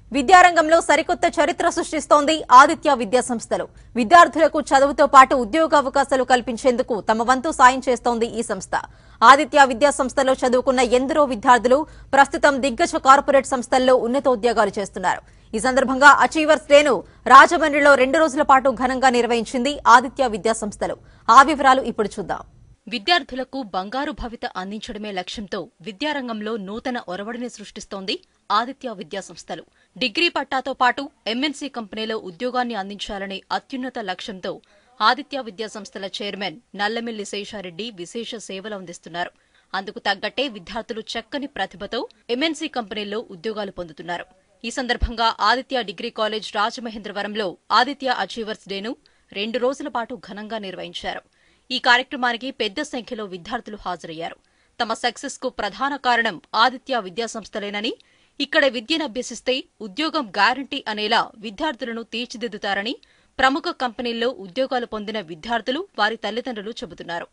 విద్యారంగంలో సరికొత్త చరిత్ర సృష్టిస్తోంది ఆదిత్య విద్యా సంస్థలు విద్యార్థులకు చదువుతో పాటు ఉద్యోగ అవకాశాలు కల్పించేందుకు తమ వంతు సాయం చేస్తోంది ఈ సంస్థ ఆదిత్య విద్యా సంస్థలో చదువుకున్న ఎందరో విద్యార్థులు ప్రస్తుతం దిగ్గజ కార్పొరేట్ సంస్థల్లో ఉన్నతోద్యోగాలు చేస్తున్నారు ఈ సందర్భంగా అచీవర్స్ డేను రాజమండ్రిలో రెండు రోజుల పాటు ఘనంగా నిర్వహించింది ఆదిత్య విద్యా సంస్థలు ఆ వివరాలు ఇప్పుడు చూద్దాం విద్యార్థులకు బంగారు భవిత అందించడమే లక్ష్యంతో విద్యారంగంలో నూతన ఒరవడిని సృష్టిస్తోంది ఆదిత్య విద్యా సంస్థలు డిగ్రీ పట్టాతో పాటు ఎంఎన్సీ కంపెనీలో ఉద్యోగాన్ని అందించాలనే అత్యున్నత లక్ష్యంతో ఆదిత్య విద్యా సంస్థల చైర్మన్ నల్లమిల్లి శేషారెడ్డి విశేష సేవలు అందిస్తున్నారు అందుకు తగ్గట్టే విద్యార్థులు చక్కని ప్రతిభతో ఎంఎన్సీ కంపెనీల్లో ఉద్యోగాలు పొందుతున్నారు ఈ సందర్భంగా ఆదిత్య డిగ్రీ కాలేజ్ రాజమహేంద్రవరంలో ఆదిత్య అచీవర్స్ డేను రెండు రోజుల పాటు ఘనంగా నిర్వహించారు ఈ కార్యక్రమానికి పెద్ద సంఖ్యలో విద్యార్థులు హాజరయ్యారు తమ సక్సెస్ కు ప్రధాన కారణం ఆదిత్య విద్యా సంస్థలేనని ఇక్కడ విద్యను అభ్యసిస్తే ఉద్యోగం గ్యారంటీ అనేలా విద్యార్థులను తీర్చిదిద్దుతారని ప్రముఖ కంపెనీల్లో ఉద్యోగాలు పొందిన విద్యార్థులు వారి తల్లిదండ్రులు చెబుతున్నారు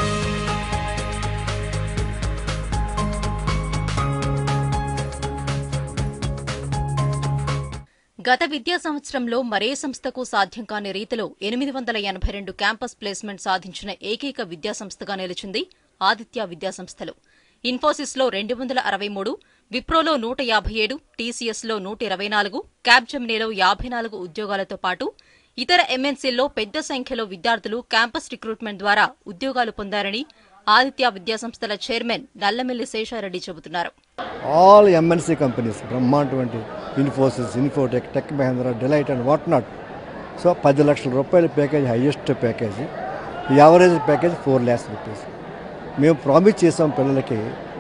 గత విద్యా సంవత్సరంలో మరే సంస్థకు సాధ్యం కాని రీతిలో ఎనిమిది వందల ఎనభై రెండు క్యాంపస్ ప్లేస్మెంట్ సాధించిన ఏకైక విద్యా సంస్థగా నిలిచింది ఆదిత్య విద్యా సంస్థలు ఇన్ఫోసిస్లో రెండు వందల అరవై మూడు విప్రోలో నూట యాభై ఏడు టీసీఎస్లో నూట ఇరవై నాలుగు క్యాబ్జెమినీలో యాభై నాలుగు ఉద్యోగాలతో పాటు ఇతర ఎంఎన్సీల్లో పెద్ద సంఖ్యలో విద్యార్థులు క్యాంపస్ రిక్రూట్మెంట్ ద్వారా ఉద్యోగాలు పొందారని ఆదిత్య విద్యా సంస్థల చైర్మన్ నల్లమిల్లి శేషారెడ్డి చెబుతున్నారు ఆల్ ఎంఎన్సీ కంపెనీస్ బ్రహ్మాండటువంటి Infosys Infotech tech Mahindra Deloitte and what not so పది లక్షల రూపాయల package highest package average package four lakhs rupees మేము ప్రామిస్ చేసాం పిల్లలకి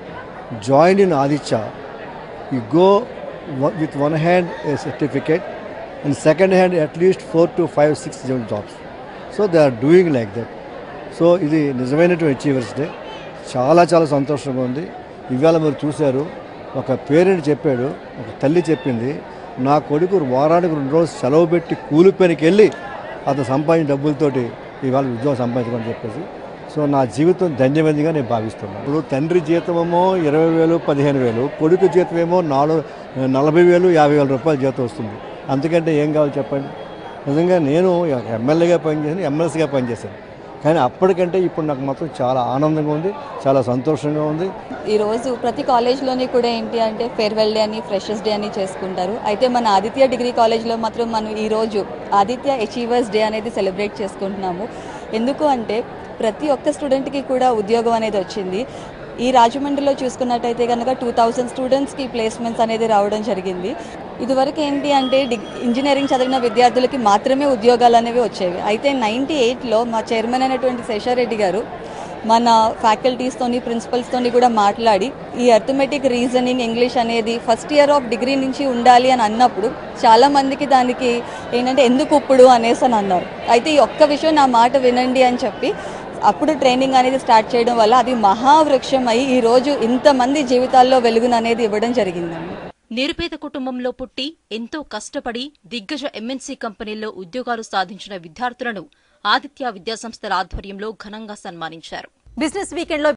join in Aditya you go with one hand a certificate and second hand at least four to five six jobs so they are doing like that so ఇది నిజమైనటువంటి achievers day చాలా చాలా సంతోషంగా ఉంది ఇవాళ మీరు చూశారు ఒక పేరెంట్ చెప్పాడు ఒక తల్లి చెప్పింది నా కొడుకు వారానికి రెండు రోజులు సెలవు పెట్టి కూలి పనికి వెళ్ళి అతను సంపాదించిన డబ్బులతోటి ఇవాళ ఉద్యోగం సంపాదించుకోని చెప్పేసి సో నా జీవితం ధన్యమైనదిగా నేను భావిస్తున్నాను ఇప్పుడు తండ్రి జీతమేమో ఇరవై వేలు పదిహేను వేలు కొడుకు జీతమేమో నాలుగు నలభై వేలు యాభై వేల రూపాయల జీతం వస్తుంది అంతకంటే ఏం కావాలి చెప్పండి నిజంగా నేను ఎమ్మెల్యేగా పనిచేసాను ఎమ్మెల్సీగా పనిచేశాను కానీ అప్పటికంటే ఇప్పుడు నాకు మాత్రం చాలా ఆనందంగా ఉంది చాలా సంతోషంగా ఉంది ఈరోజు ప్రతి కాలేజ్లోని కూడా ఏంటి అంటే ఫేర్వెల్ డే అని ఫ్రెషర్స్ డే అని చేసుకుంటారు అయితే మన ఆదిత్య డిగ్రీ కాలేజ్లో మాత్రం మనం ఈరోజు ఆదిత్య అచీవర్స్ డే అనేది సెలబ్రేట్ చేసుకుంటున్నాము ఎందుకు అంటే ప్రతి ఒక్క స్టూడెంట్కి కూడా ఉద్యోగం అనేది వచ్చింది ఈ రాజమండ్రిలో చూసుకున్నట్టయితే కనుక టూ థౌజండ్ స్టూడెంట్స్కి ప్లేస్మెంట్స్ అనేది రావడం జరిగింది ఇదివరకు ఏంటి అంటే డిగ్ ఇంజనీరింగ్ చదివిన విద్యార్థులకి మాత్రమే ఉద్యోగాలు అనేవి వచ్చేవి అయితే నైంటీ ఎయిట్లో మా చైర్మన్ అయినటువంటి శేషారెడ్డి గారు మన ఫ్యాకల్టీస్తోని ప్రిన్సిపల్స్తోని కూడా మాట్లాడి ఈ అర్థమెటిక్ రీజనింగ్ ఇంగ్లీష్ అనేది ఫస్ట్ ఇయర్ ఆఫ్ డిగ్రీ నుంచి ఉండాలి అని అన్నప్పుడు చాలా మందికి దానికి ఏంటంటే ఎందుకు ఇప్పుడు అనేసి అని అన్నారు అయితే ఈ ఒక్క విషయం నా మాట వినండి అని చెప్పి అప్పుడు ట్రైనింగ్ అనేది స్టార్ట్ చేయడం వల్ల అది మహావృక్షం అయి ఈరోజు ఇంతమంది జీవితాల్లో వెలుగును అనేది ఇవ్వడం జరిగిందండి నిరుపేద కుటుంబంలో పుట్టి ఎంతో కష్టపడి దిగ్గజ ఎంఎన్సీ కంపెనీల్లో ఉద్యోగాలు సాధించిన విద్యార్థులను ఆదిత్య విద్యాసంస్థల ఆధ్వర్యంలో ఘనంగా సన్మానించారు బిజినెస్ వీకెండ్ లో